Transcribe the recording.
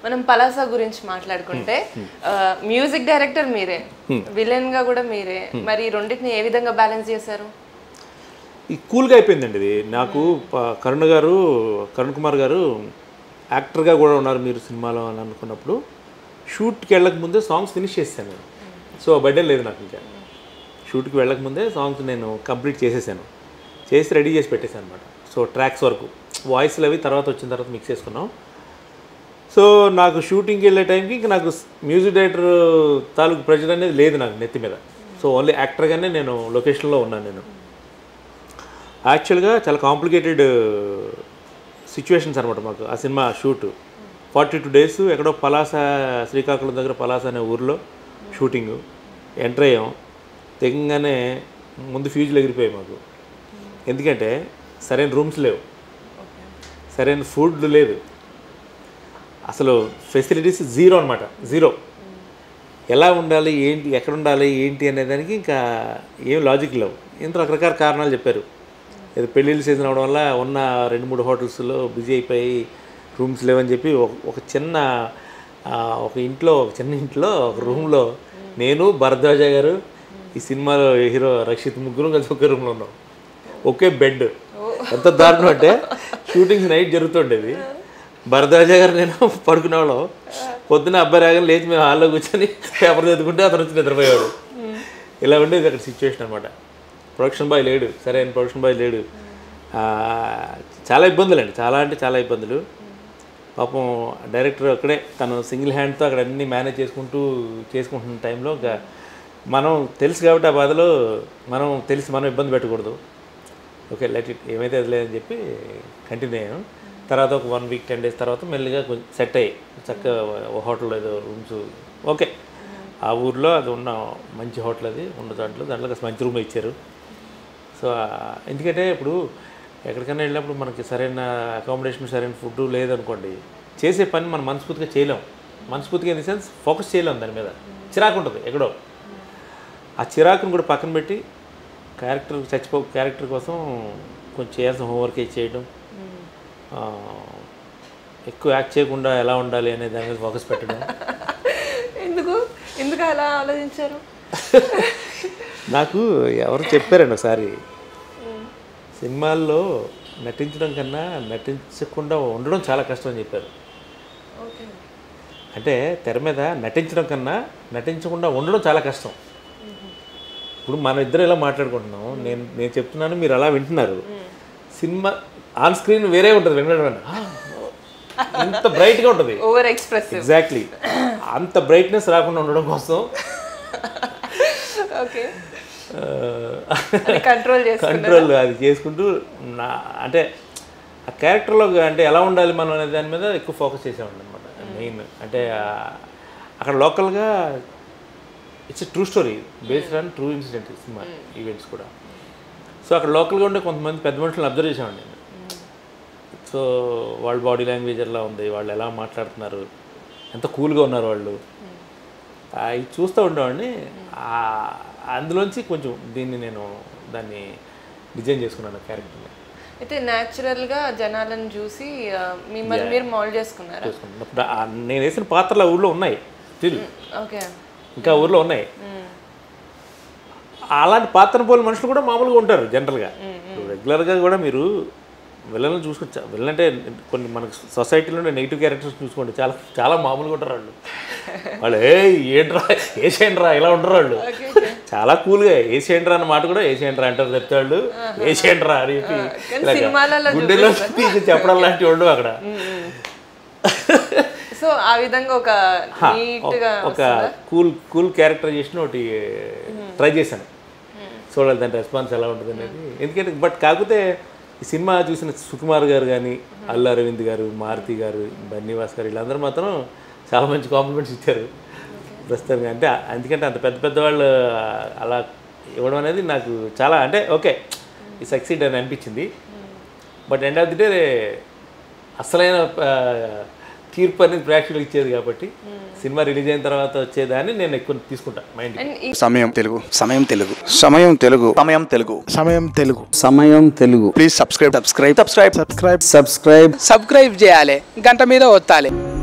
మనం పలాస గురించి మాట్లాడుకుంటే మ్యూజిక్ డైరెక్టర్ మీరే విలన్ గా కూడా మీరే మరి ఈ రెండింటిని ఏ విధంగా బ్యాలెన్స్ చేశారు ఈ కూల్గా అయిపోయిందండి ఇది నాకు ప- కరుణ్ గారు కరుణ్ కుమార్ గారు యాక్టర్గా కూడా ఉన్నారు మీరు సినిమాలో అని అనుకున్నప్పుడు షూట్కి వెళ్ళక ముందే సాంగ్స్ ఫినిష్ చేశాను నేను సో బర్త్డే లేదు నాకు ఇంకా షూట్కి వెళ్ళక ముందే సాంగ్స్ నేను కంప్లీట్ చేసేసాను చేసి రెడీ చేసి పెట్టేశాను అనమాట సో ట్రాక్స్ వరకు వాయిస్లు అవి తర్వాత వచ్చిన తర్వాత మిక్స్ చేసుకున్నాం సో నాకు షూటింగ్కి వెళ్ళే టైంకి ఇంకా నాకు మ్యూజిక్ డైరెక్టర్ తాలూకు ప్రెజర్ అనేది లేదు నాకు నెత్తి మీద సో ఓన్లీ యాక్టర్గానే నేను లొకేషన్లో ఉన్నాను నేను యాక్చువల్గా చాలా కాంప్లికేటెడ్ సిచ్యువేషన్స్ అనమాట మాకు ఆ cinema shoot forty two days ఎక్కడో పలాస శ్రీకాకుళం దగ్గర పలాస అనే ఊర్లో షూటింగ్ ఎంటర్ అయ్యాం తెగంగానే ముందు ఫ్యూజ్లు ఎగిరిపోయాయి మాకు ఎందుకంటే సరైన రూమ్స్ లేవు సరైన ఫుడ్ లేదు అసలు ఫెసిలిటీస్ జీరో అనమాట జీరో ఎలా ఉండాలి ఏంటి ఎక్కడ ఉండాలి ఏంటి అనే దానికి ఇంకా ఏం లాజిక్ లేవు ఇంత రకరకాల కారణాలు చెప్పారు ఏదో పెళ్ళిళ్ళ సీజన్ అవడం వల్ల ఉన్న రెండు మూడు హోటల్స్లో బిజీ అయిపోయి రూమ్స్ లేవని చెప్పి ఒక- ఒక చిన్న ఆ, ఒక ఇంట్లో ఒక చిన్న ఇంట్లో ఒక రూమ్లో నేను భరద్వాజ గారు ఈ సినిమాలో హీరో రక్షిత్ ముగ్గురు కలిసి ఒకే రూమ్లో ఉన్నాం ఒకే బెడ్ ఎంత దారుణం అంటే షూటింగ్స్ నైట్ జరుగుతుండేది భరద్వాజ గారు నేను పడుకునేవాళ్ళం పొద్దున్న అబ్బాయి రాగానే లేచి మేము హాల్లో కూర్చొని పేపర్ చదువుకుంటే అతను వచ్చి నిద్రపోయేవాడు ఇలా ఉండేది అక్కడ సిచ్యువేషన్ అనమాట ప్రొడక్షన్ బాయ్ లేడు సరైన ప్రొడక్షన్ బాయ్ లేడు ఆ, చాలా ఇబ్బందులు అండి చాలా అంటే చాలా ఇబ్బందులు పాపం డైరెక్టర్ అక్కడే తను సింగిల్ హ్యాండ్తో అక్కడ అన్ని మేనేజ్ చేసుకుంటూ చేసుకుంటున్న టైంలో ఇంకా మనం తెలుసు కాబట్టి ఆ బాధలో మనం తెలిసి మనం ఇబ్బంది పెట్టకూడదు ఓకే లెట్ ఇట్ ఏమైతే అది లేదని చెప్పి కంటిన్యూ అయ్యాను తర్వాత ఒక వన్ వీక్ టెన్ డేస్ తర్వాత మెల్లిగా కొంచెం సెట్ అయ్యి చక్కగా ఓ హోటల్లో ఏదో రూమ్స్ ఓకే ఆ ఊర్లో అది ఉన్న మంచి హోటల్ అది ఉన్న దాంట్లో దాంట్లో కాస్త మంచి రూమ్ ఇచ్చారు సో ఆ, ఎందుకంటే ఇప్పుడు ఎక్కడికైనా వెళ్ళినప్పుడు మనకి సరైన అకామిడేషన్ సరైన ఫుడ్ లేదనుకోండి చేసే పని మనం మనస్ఫూర్తిగా చేయలేం మనస్ఫూర్తిగా ఇన్ ది సెన్స్ ఫోకస్ చేయలేం దాని మీద చిరాకు ఉంటుంది ఎక్కడో ఆ చిరాకును కూడా పక్కన పెట్టి క్యారెక్టర్ చచ్చిపో క్యారెక్టర్ కోసం కొంచెం చేయాల్సిన హోంవర్క్ చేయడం ఆ, ఎక్కువ యాక్ట్ చేయకుండా ఎలా ఉండాలి అనే దాని మీద ఫోకస్ పెట్టడం ఎందుకు ఎందుకు అలా ఆలోచించారు నాకు ఎవరు చెప్పారండి ఒకసారి సినిమాల్లో నటించడం కన్నా నటించకుండా ఉండడం చాలా కష్టం అని చెప్పారు ఓకే అంటే తెర మీద నటించడం కన్నా నటించకుండా ఉండడం చాలా కష్టం ఇప్పుడు మన ఇద్దరు ఇలా మాట్లాడుకుంటున్నాం నేను నేను చెప్తున్నాను మీరు అలా వింటున్నారు సినిమా ఆన్ స్క్రీన్ వేరే ఉంటుంది వినడం అన్న. ఆ, ఇంత బ్రైట్గా ఉంటుంది ఓవర్ ఎక్స్ప్రెసివ్ ఎగ్జాక్ట్లీ అంత బ్రైట్నెస్ రాకుండా ఉండడం కోసం ఓకే ఆ, కంట్రోల్ చేసి కంట్రోల్ అది చేసుకుంటూ నా అంటే ఆ క్యారెక్టర్లో అంటే ఎలా ఉండాలి మనం అనే దాని మీద ఎక్కువ ఫోకస్ చేసేవాడిని అనమాట మెయిన్ అంటే ఆ, అక్కడ లోకల్గా it's true story based on true incident cinema events కూడా సో అక్కడ లోకల్గా ఉండే కొంతమంది పెద్ద మనుషులను అబ్జర్వ్ చేసేవాడిని నేను సో వాళ్ళ బాడీ లాంగ్వేజ్ ఎలా ఉంది వాళ్ళు ఎలా మాట్లాడుతున్నారు ఎంత కూల్గా ఉన్నారు వాళ్ళు అవి చూస్తూ ఉండేవాడిని ఆ- అందులోంచి కొంచెం దీన్ని నేను దాన్ని డిజైన్ చేసుకున్నాను క్యారెక్టర్ని అయితే న్యాచురల్ గా జనాలను చూసి ఆ, మిమ్మల్ని మీరు మౌల్డ్ చేసుకున్నారా చేసుకున్నప్పుడు ఆ నేను వేసిన పాత్రలు ఆ ఊళ్ళో ఉన్నాయి స్టిల్ ఓకే ఇంకా ఊర్లో ఉన్నాయి అలాంటి పాత్ర పోలి మనుషులు కూడా మామూలుగా ఉంటారు జనరల్గా రెగ్యులర్గా కూడా మీరు విలన్లు చూసుకోవచ్చు విలన్ అంటే కొన్ని మనకు సొసైటీలో నెగిటివ్ క్యారెక్టర్స్ చూసుకోండి చాలా చాలా మామూలుగా ఉంటారు వాళ్ళు వాళ్ళు ఏ ఏంట్రా ఏసేయండిరా ఇలా ఉంటారు వాళ్ళు ఓకే ఓకే చాలా కూల్గా ఏసేయండిరా అన్న మాట కూడా ఏసేయండిరా అంటారు చెప్తే వాళ్ళు ఏసేయండిరా అని చెప్పి కానీ ఇలాగ సినిమాలలో గుండెలో తీసి చెప్పడం లాంటివి ఉండవు అక్కడ సో ఆ విధంగా ఒక నీట్ గా ఒక కూల్ కూల్ క్యారెక్టరైజేషన్ ఒకటి ట్రై చేశాను చూడాలి దాని రెస్పాన్స్ ఎలా ఉంటుంది అనేది ఎందుకంటే బట్ కాకపోతే ఈ సినిమా చూసిన సుకుమార్ గారు కానీ అల్లు అరవింద్ గారు మారుతి గారు బన్నీవాస్ గారు వీళ్ళందరూ మాత్రం చాలా మంచి కాంప్లిమెంట్స్ ఇచ్చారు ప్రస్తుతానికి అంటే ఎందుకంటే అంత పెద్ద పెద్ద వాళ్ళు అలా ఇవ్వడం అనేది నాకు చాలా అంటే ఓకే ఈ సక్సీడ్ అని అనిపించింది but end of the day అసలైన ఆ, తీర్పు అనేది ప్రేక్షకులకు ఇచ్చేది కాబట్టి సినిమా రిలీజ్ అయిన తర్వాత వచ్చేదాన్ని నేను ఎక్కువ తీసుకుంటా మైండ్ అండ్ ఈ సమయం Telugu Samayam Telugu Samayam Telugu Samayam Telugu Samayam Telugu Samayam Telugu please subscribe subscribe subscribe subscribe subscribe subscribe చేయాలి గంట మీద ఒత్తాలి